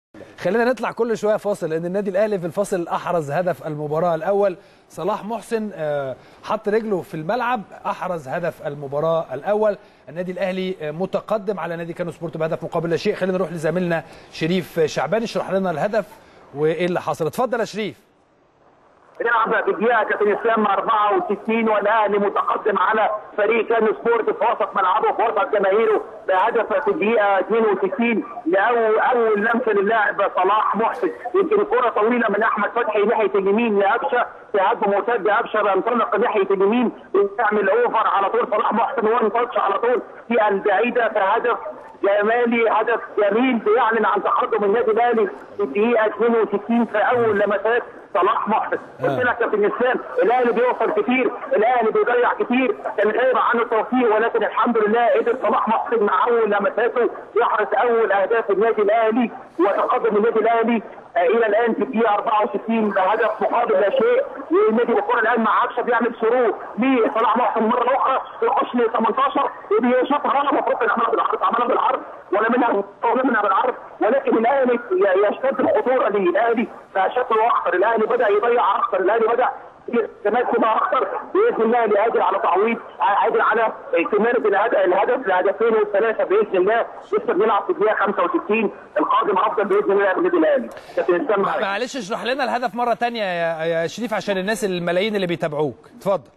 خلينا نطلع كل شويه فاصل لان النادي الاهلي في الفاصل احرز هدف المباراه الاول صلاح محسن آه، حط رجله في الملعب احرز هدف المباراه الاول النادي الاهلي آه، متقدم على نادي كانو سبورت بهدف مقابل لا شيء خلينا نروح لزميلنا شريف شعبان يشرح لنا الهدف وايه اللي حصل اتفضل يا شريف بنلعب بدقيقة كابتن اسلام 64 والاهلي متقدم على فريق كان سبورت في وسط ملعبه في وسط جماهيره بهدف في الدقيقة 62 لاول اول لمسة للاعب صلاح محسن يمكن الكرة طويلة من احمد فتحي ناحية اليمين لابشة في هجمة مرتدة ابشة بينطلق ناحية اليمين بيعمل اوفر على طول صلاح محسن وان تاتش على طول في البعيدة في هدف جمالي هدف جميل بيعلن عن تقدم النادي الاهلي في الدقيقه 62 في اول لمسات صلاح محسن قلت لك يا كابتن اسلام الاهلي بيوصل كتير الاهلي بيضيع كتير كان غايب عنه التوفيق ولكن الحمد لله قدر صلاح محسن مع اول لمساته يحرز اول اهداف النادي الاهلي وتقدم النادي الاهلي آه، الى الان في الدقيقه 64 بهدف مقابل لا شيء والنادي الكره الان مع عكشه بيعمل سرور لصلاح محسن مره اخرى يخش ل 18 وبيشوطها غلط المفروض كان عملها بالعرض عملها بالعرض ولا منها ولا منها بالعرض ولكن الاهلي ي- يشتد الخطوره للاهلي بشكل اخطر الاهلي بدا يضيع اكثر الاهلي بدا تمكن اكثر باذن الله الاهلي قادر على تعويض قادر على كماله الهدف الهدف الهدفين والثلاثه باذن الله لسه بنلعب في الدقيقه 65 القادم افضل باذن الله بالنادي الاهلي كابتن اسلام معاك. معلش اشرح لنا الهدف مره تانية يا يا شريف عشان الناس الملايين اللي بيتابعوك اتفضل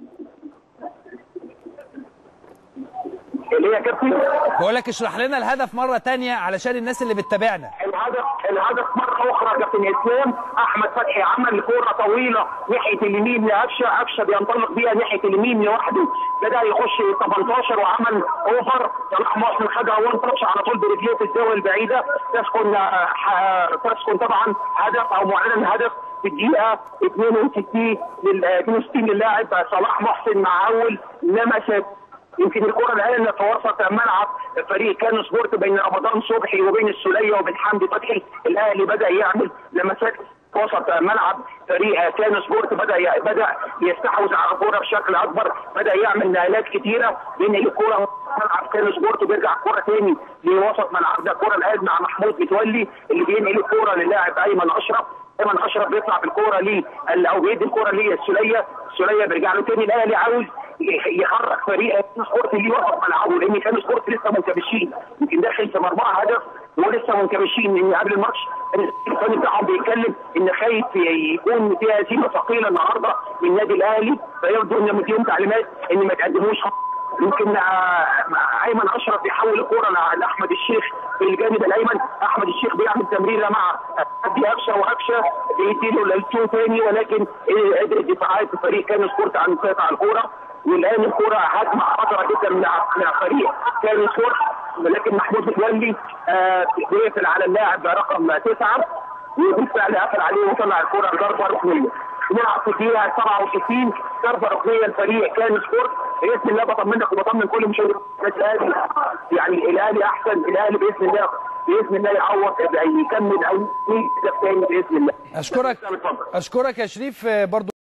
اللي هي كابتن بقول لك اشرح لنا الهدف مره تانية علشان الناس اللي بتتابعنا الهدف الهدف مره اخرى كابتن اسلام احمد فتحي عمل كوره طويله ناحيه اليمين لقفشه قفشه بينطلق بيها ناحيه اليمين لوحده بدا يخش 18 وعمل اوفر صلاح محسن خدها وان تاتش على طول برجليه في الزاويه البعيده تسكن آه، ح- تسكن طبعا هدف او معلن هدف في الدقيقه 62 لل 62 للاعب صلاح محسن مع اول لمسه يمكن الكره الان في وسط ملعب فريق كان سبورت بين رمضان صبحي وبين السوليه وبين حمدي فتحي الاهلي بدا يعمل لمسات في وسط ملعب فريق كان سبورت بدا ي- بدا يستحوذ على الكوره بشكل اكبر بدا يعمل نقلات كتيره بينقل الكوره في ملعب كان سبورت وبيرجع الكوره تاني لوسط ملعب ده الكوره الان مع محمود متولي اللي بينقل الكوره للاعب ايمن اشرف ايمن اشرف بيطلع بالكوره ليه او بيدي الكوره ليه السوليه السوليه بيرجع له تاني الاهلي عاوز يخرج فريق كان سبورت اللي وقف ملعبه لان كان سبورت لسه منكمشين يمكن داخل في مرمى هدف ولسه منكمشين ان قبل الماتش الثاني بتاعهم بيتكلم ان خايف يكون فيها هزيمه ثقيله النهارده من النادي الاهلي فيبدو ان مديهم تعليمات ان ما تقدموش يمكن آه، ايمن اشرف بيحول الكوره ل- لاحمد الشيخ في الجانب الايمن احمد الشيخ بيعمل تمريره مع ادي قفشه وقفشه بيديله للتو تاني ولكن آه، قدر الدفاعات فريق كان سبورت عن قطع الكوره والان الكوره هجمه خطره جدا من من فريق كان سبورت ولكن محمود متولي آه، بيقفل على اللاعب رقم تسعه وبالفعل قفل عليه وطلع الكوره ضربه ركنيه نلعب في الدقيقه 67 ضربه ركنيه لفريق كان سبورت باذن الله بطمنك وبطمن كل مشاهدي النادي الاهلي يعني الاهلي احسن الاهلي باذن الله باذن الله يعوض يكمل او يجيب هدف تاني باذن الله اشكرك اتفضل. اشكرك يا شريف آه، برضو